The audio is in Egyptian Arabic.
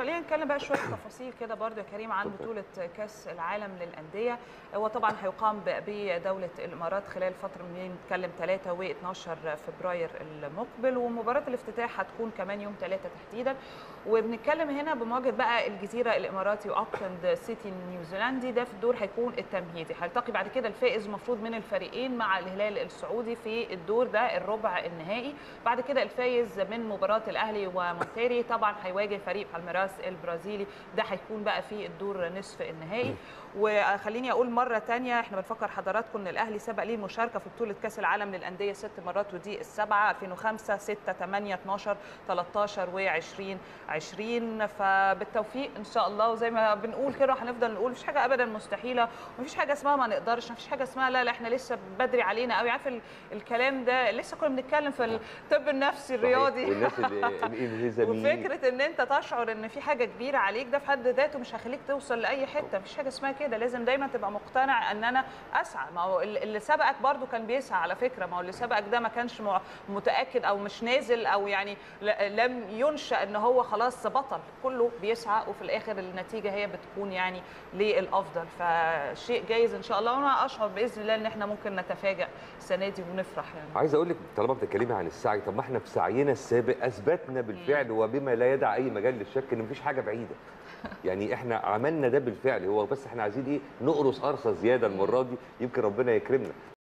خلينا نتكلم بقى شويه تفاصيل كده برضو يا كريم عن بطوله كاس العالم للانديه هو طبعا هيقام ب- بدوله الامارات خلال فتره من نتكلم 3 و 12 فبراير المقبل ومباراه الافتتاح هتكون كمان يوم 3 تحديدا وبنتكلم هنا بمواجهه بقى الجزيره الاماراتي واوكلاند سيتي النيوزيلندي ده في الدور هيكون التمهيدي هيلتقي بعد كده الفائز المفروض من الفريقين مع الهلال السعودي في الدور ده الربع النهائي بعد كده الفايز من مباراه الاهلي ومونتيري طبعا هيواجه فريق بالميراس البرازيلي ده هيكون بقى في الدور نصف النهائي وخليني اقول مره تانية احنا بنفكر حضراتكم ان الاهلي سبق ليه المشاركه في بطوله كاس العالم للانديه ست مرات ودي السبعه 2005 6 8 12 13 و20 20 فبالتوفيق ان شاء الله وزي ما بنقول كده هنفضل نقول مفيش حاجه ابدا مستحيله ومفيش حاجه اسمها ما نقدرش مفيش حاجه اسمها لا لا احنا لسه بدري علينا قوي عارف ال- الكلام ده لسه كنا بنتكلم في الطب النفسي الرياضي والناس اللي الانهزاميين وفكره ان انت تشعر ان في حاجه كبيره عليك ده في حد ذاته مش هيخليك توصل لاي حته مفيش حاجه اسمها كده لازم دايما تبقى مقتنع ان انا اسعى ما هو ال- اللي سبقك برضو كان بيسعى على فكره ما هو اللي سبقك ده ما كانش مع- متاكد او مش نازل او يعني ل- لم ينشا ان هو خلاص بطل كله بيسعى وفي الاخر النتيجه هي بتكون يعني للافضل فشيء جايز ان شاء الله وانا اشعر باذن الله ان احنا ممكن نتفاجئ السنه دي ونفرح يعني عايز اقول لك طالما بتتكلمي عن السعي طب ما احنا في سعينا السابق اثبتنا بالفعل وبما لا يدع اي مجال للشك ان مفيش حاجه بعيده يعني احنا عملنا ده بالفعل هو بس احنا عايزين ايه نقرص قرصه زياده المره دي يمكن ربنا يكرمنا